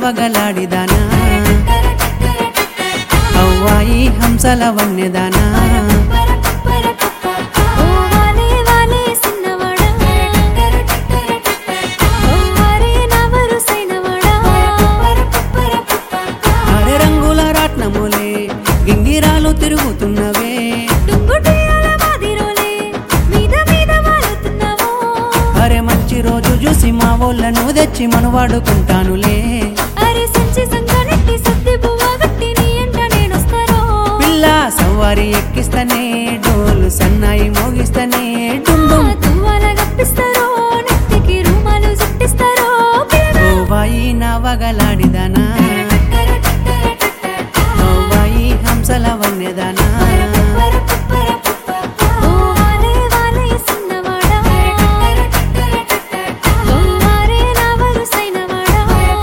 నవగలాడిదానా అవ్వాయి హంసల వన్యదానా ఓ వాలే వాలే సిన్నవాడా ఓ వారే నా వరుసైనవాడా అరే రంగుల రాట్నములే గింగిరాలు తిరుగుతున్నవే డుంగుటియాల మాదిరోలే మీద మీద వాలుతున్నావో అరే మంచి రోజు చూసి మా ఊళ్ళను తెచ్చి మనువాడుకుంటానులే అరే సంచి సంగనెట్టి సత్తి బువ్వ గట్టి నీ ఎంట నేనొస్తారో పిల్ల సవారి ఎక్కిస్తనే డోలు సన్నాయి మోగిస్తనే డుండు తువ్వాల గప్పిస్తారో నెత్తికి రూమాలు చుట్టిస్తారో ఓవాయి నవగలాడిదానా ఓవాయి హంసల వన్యదానా ఓ వాలే వాలే సిన్నవాడా ఓ వారే నా వరుసైనవాడా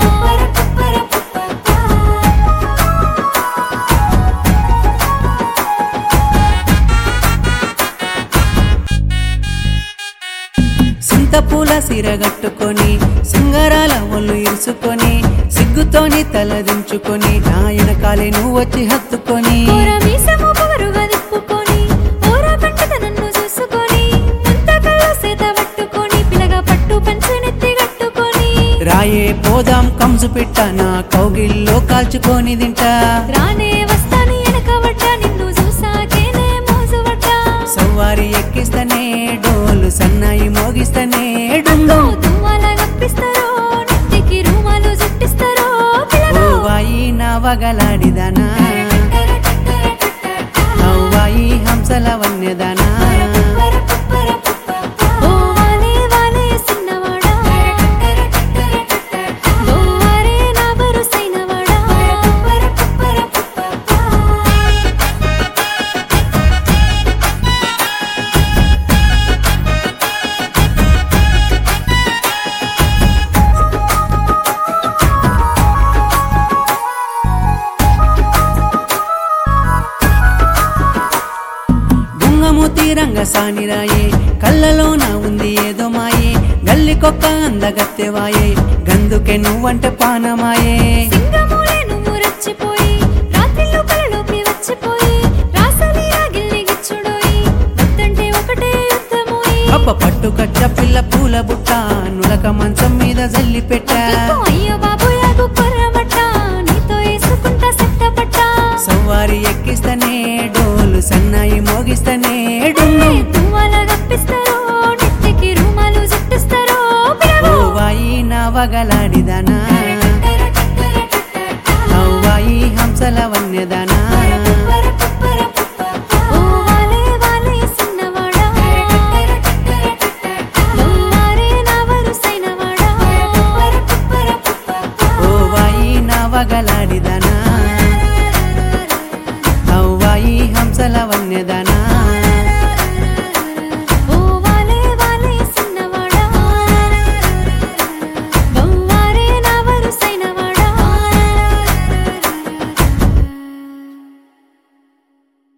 సింతపూల సిరగట్టుకొని సింగరాల ఒళ్ళు ఇరుసుకొని సిగ్గుతోని తలదించుకొని నా వెనకాలే నువ్వు వచ్చి హత్తుకొని కూర మీసము పొగరుగా తిప్పుకొని ఊర కంటత నన్ను చూసుకొని ముంతకల్లో సేత పట్టుకొని పిలగా పట్టు పంచనెత్తి కట్టుకొని రాయే పోదాం కంసు పిట్ట నా కౌగిల్లో కాల్చుకొని తింటా రానే వస్తాని వెనకబడ్డ నిన్ను చూసాకేనే మోజుబడ్డా సవ్వారి ఎక్కిస్తనే డోలు సన్నాయి మోగిస్తనే డుండు తువ్వాల గప్పిస్తారో నెత్తికి రూమాలు చుట్టిస్తారో పిలగా ఓవాయి నవగలాడిదానా అవ్వాయి హంసల వన్యదానా ఓ వాలే వాలే సిన్నవాడా ఓ వారే నా వరుసైనవాడా గుంగమూతి రంగ సానిరాయే కళ్ళలోన ఉంది ఏదో మాయే గల్లికొక్క అందగత్తెవాయే గందుకే నువ్వంటే పానమాయే సింగమూలే నువ్వు రచ్చిపోయి రాత్రిలో కలలోకి వచ్చిపోయి రాసలీలా గిల్లి గిచ్చుడోయి వద్దంటే ఒకటే యుద్ధమోయి అప్ప పట్టు కట్ట పిల్ల పూల బుట్ట నులక మంచం మీద జల్లి పెట్ట అయ్యో అయ్యో బాబు యాగు కొర్రమట్ట నీతో వేసుకుంటా సెట్టపట్ట సవ్వారి ఎక్కిస్తనే డోలు సన్నాయి మోగిస్తనే డుండు తువ్వాల గప్పిస్తారో నెత్తికి రూమాలు చుట్టిస్తారో పిలగా ఓవాయి నవగల